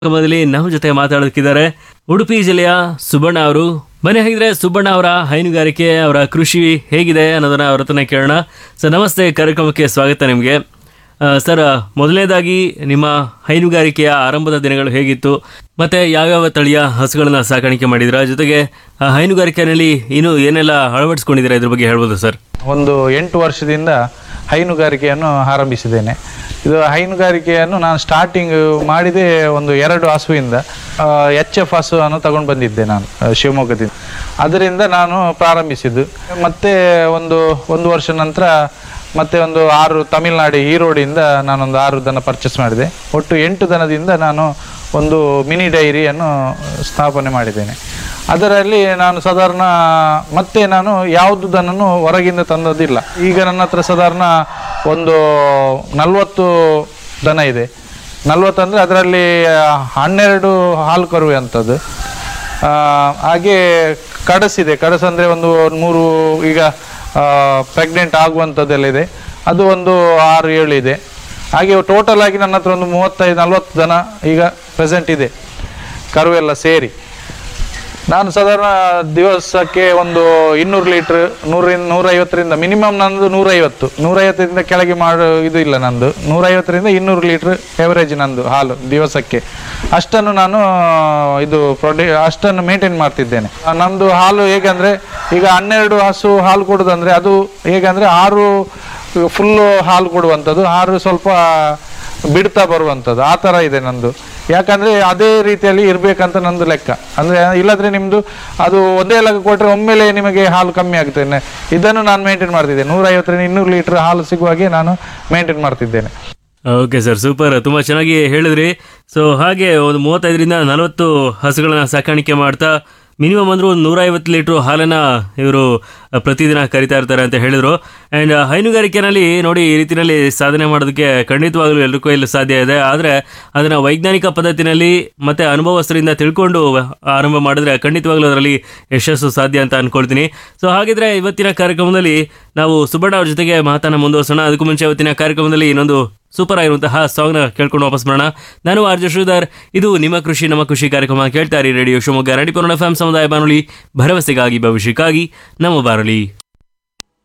ಕಾರ್ಯಕ್ರಮದಲ್ಲಿ ನಮ್ಮ ಜೊತೆ ಮಾತಾಡೋದಕ್ಕಿದ್ದಾರೆ ಉಡುಪಿ ಜಿಲ್ಲೆಯ ಸುಬ್ಬಣ್ಣ ಅವರು ಬನ್ನಿ ಹಾಗಿದ್ರೆ ಸುಬ್ಬಣ್ಣ ಅವರ ಹೈನುಗಾರಿಕೆ ಅವರ ಕೃಷಿ ಹೇಗಿದೆ ಅನ್ನೋದನ್ನ ಅವ್ರ ಹತ್ರನೇ ಕೇಳೋಣ ಸರ್ ನಮಸ್ತೆ ಕಾರ್ಯಕ್ರಮಕ್ಕೆ ಸ್ವಾಗತ ನಿಮಗೆ ಸರ್ ಮೊದಲನೇದಾಗಿ ನಿಮ್ಮ ಹೈನುಗಾರಿಕೆಯ ಆರಂಭದ ದಿನಗಳು ಹೇಗಿತ್ತು ಮತ್ತೆ ಯಾವ್ಯಾವ ತಳಿಯ ಹಸುಗಳನ್ನ ಸಾಕಾಣಿಕೆ ಮಾಡಿದ್ರ ಜೊತೆಗೆ ಆ ಹೈನುಗಾರಿಕೆಯಲ್ಲಿ ಇನ್ನು ಏನೆಲ್ಲ ಅಳವಡಿಸ್ಕೊಂಡಿದ್ದೀರಾ ಇದ್ರ ಬಗ್ಗೆ ಹೇಳ್ಬೋದು ಸರ್ ಒಂದು ಎಂಟು ವರ್ಷದಿಂದ ಹೈನುಗಾರಿಕೆಯನ್ನು ಆರಂಭಿಸಿದ್ದೇನೆ ಇದು ಹೈನುಗಾರಿಕೆಯನ್ನು ನಾನು ಸ್ಟಾರ್ಟಿಂಗ್ ಮಾಡಿದೆ ಒಂದು ಎರಡು ಹಸುವಿಂದ ಎಚ್ ಎಫ್ ಹಸುವನ್ನು ತಗೊಂಡು ಬಂದಿದ್ದೆ ನಾನು ಆ, ಶಿವಮೊಗ್ಗದಿಂದ ಅದರಿಂದ ನಾನು ಪ್ರಾರಂಭಿಸಿದ್ದು ಮತ್ತೆ ಒಂದು ಒಂದು ವರ್ಷ ನಂತರ ಮತ್ತೆ ಒಂದು ಆರು ತಮಿಳ್ನಾಡು ಈರೋಡಿಂದ ನಾನೊಂದು ಆರು ದನ ಪರ್ಚೇಸ್ ಮಾಡಿದೆ ಒಟ್ಟು ಎಂಟು ದನದಿಂದ ನಾನು ಒಂದು ಮಿನಿ ಡೈರಿಯನ್ನು ಸ್ಥಾಪನೆ ಮಾಡಿದ್ದೇನೆ ಅದರಲ್ಲಿ ನಾನು ಸಾಧಾರಣ ಮತ್ತೆ ನಾನು ಯಾವುದು ದನನು ಹೊರಗಿಂದ ತಂದದ್ದಿಲ್ಲ ಈಗ ನನ್ನ ಹತ್ರ ಸಾಧಾರಣ ಒಂದು ನಲವತ್ತು ದನ ಇದೆ ನಲ್ವತ್ತು ಅಂದರೆ ಅದರಲ್ಲಿ ಹನ್ನೆರಡು ಹಾಲು ಕರುವೆ ಅಂಥದ್ದು ಆ, ಹಾಗೆ ಕಡಸಿದೆ ಕಡಸು ಅಂದರೆ ಒಂದು ಮೂರು ಈಗ ಪ್ರೆಗ್ನೆಂಟ್ ಆಗುವಂಥದ್ದೆಲ್ಲ ಇದೆ ಅದು ಒಂದು ಆರು ಏಳು ಇದೆ ಹಾಗೆ ಟೋಟಲ್ ಆಗಿ ನನ್ನ ಹತ್ರ ಒಂದು ಮೂವತ್ತೈದು ನಲ್ವತ್ತು ದನ ಈಗ ಪ್ರೆಸೆಂಟ್ ಇದೆ ಕರುವೆಲ್ಲ ಸೇರಿ ನಾನು ಸಾಧಾರಣ ದಿವಸಕ್ಕೆ ಒಂದು ಇನ್ನೂರು ಲೀಟ್ರ್ ನೂರಿಂದ ನೂರೈವತ್ತರಿಂದ ಮಿನಿಮಮ್ ನಂದು ನೂರೈವತ್ತು ನೂರೈವತ್ತರಿಂದ ಕೆಳಗೆ ಮಾಡೋ ಇದು ಇಲ್ಲ ನಂದು ನೂರೈವತ್ತರಿಂದ ಇನ್ನೂರು ಲೀಟ್ರ್ ಎವರೇಜ್ ನಂದು ಹಾಲು ದಿವಸಕ್ಕೆ ಅಷ್ಟನ್ನು ನಾನು ಇದು ಪ್ರೊಡ್ಯೂ ಅಷ್ಟನ್ನು ಮೇಂಟೈನ್ ಮಾಡ್ತಿದ್ದೇನೆ ಆ, ನಂದು ಹಾಲು ಹೇಗಂದರೆ ಈಗ ಹನ್ನೆರಡು ಹಸು ಹಾಲು ಕೊಡೋದಂದರೆ ಅದು ಹೇಗಂದರೆ ಆರು ಫುಲ್ಲು ಹಾಲು ಕೊಡುವಂಥದ್ದು ಆರು ಸ್ವಲ್ಪ ಬಿಡ್ತಾ ಬರುವಂಥದ್ದು ಆ ಥರ ಇದೆ ನಂದು ಯಾಕಂದರೆ ಅದೇ ರೀತಿಯಲ್ಲಿ ಇರಬೇಕಂತ ನಂದು ಲೆಕ್ಕ ಅಂದರೆ ಇಲ್ಲದ್ರೆ ನಿಮ್ಮದು ಅದು ಒಂದೇ ಲೆಕ್ಕ ಕೊಟ್ಟರೆ ಒಮ್ಮೆಲೆ ನಿಮಗೆ ಹಾಲು ಕಮ್ಮಿ ಆಗ್ತೇನೆ ಇದನ್ನು ನಾನು ಮೇಂಟೈನ್ ಮಾಡ್ತಿದ್ದೆ ನೂರೈವತ್ತರಿಂದ ಇನ್ನೂರು ಲೀಟ್ರ್ ಹಾಲು ಸಿಗುವಾಗೆ ನಾನು ಮೇಂಟೈನ್ ಮಾಡ್ತಿದ್ದೇನೆ ಓಕೆ ಸರ್ ಸೂಪರ್ ತುಂಬ ಚೆನ್ನಾಗಿ ಹೇಳಿದ್ರಿ ಸೊ ಹಾಗೆ ಒಂದು ಮೂವತ್ತೈದರಿಂದ ನಲವತ್ತು ಹಸುಗಳನ್ನ ಸಾಕಾಣಿಕೆ ಮಾಡ್ತಾ ಮಿನಿಮಮ್ ಅಂದರೂ ಒಂದು ನೂರೈವತ್ತು ಲೀಟ್ರು ಹಾಲನ್ನು ಇವರು ಪ್ರತಿದಿನ ಕರಿತಾ ಇರ್ತಾರೆ ಅಂತ ಹೇಳಿದರು ಆ್ಯಂಡ್ ಹೈನುಗಾರಿಕೆನಲ್ಲಿ ನೋಡಿ ಈ ರೀತಿಯಲ್ಲಿ ಸಾಧನೆ ಮಾಡೋದಕ್ಕೆ ಖಂಡಿತವಾಗ್ಲೂ ಎಲ್ಲರಿಗೂ ಇಲ್ಲಿ ಸಾಧ್ಯ ಇದೆ ಆದರೆ ಅದನ್ನು ವೈಜ್ಞಾನಿಕ ಪದ್ಧತಿನಲ್ಲಿ ಮತ್ತು ಅನುಭವಸ್ಥರಿಂದ ತಿಳ್ಕೊಂಡು ಆರಂಭ ಮಾಡಿದ್ರೆ ಖಂಡಿತವಾಗ್ಲೂ ಅದರಲ್ಲಿ ಯಶಸ್ಸು ಸಾಧ್ಯ ಅಂತ ಅನ್ಕೊಳ್ತೀನಿ ಸೊ ಹಾಗಿದ್ರೆ ಇವತ್ತಿನ ಕಾರ್ಯಕ್ರಮದಲ್ಲಿ ನಾವು ಸುಬ್ಬಣ್ಣ ಅವ್ರ ಜೊತೆಗೆ ಮಾತನ್ನ ಮುಂದುವರ್ಸೋಣ ಅದಕ್ಕೂ ಮುಂಚೆ ಇವತ್ತಿನ ಕಾರ್ಯಕ್ರಮದಲ್ಲಿ ಇನ್ನೊಂದು ಸೂಪರ್ ಆಗಿರುವಂತಹ ಸಾಂಗ್ನ ಕೇಳ್ಕೊಂಡು ವಾಪಸ್ ಬರೋಣ ನಾನು ಆರ್ಜ ಶ್ರೀಧರ್ ಇದು ನಿಮ್ಮ ಕೃಷಿ ನಮ್ಮ ಕೃಷಿ ಕಾರ್ಯಕ್ರಮ ಕೇಳ್ತಾ ಇರಿ ರೇಡಿಯೋ ಶಿವಮೊಗ್ಗ ರೆಡಿ ಎಫ್ ಎಂ ಸಮುದಾಯ ಬಾನುಲಿ ಭರವಸೆಗಾಗಿ ಭವಿಷ್ಯಕ್ಕಾಗಿ ನಮ್ಮ ಬಾನುಲಿ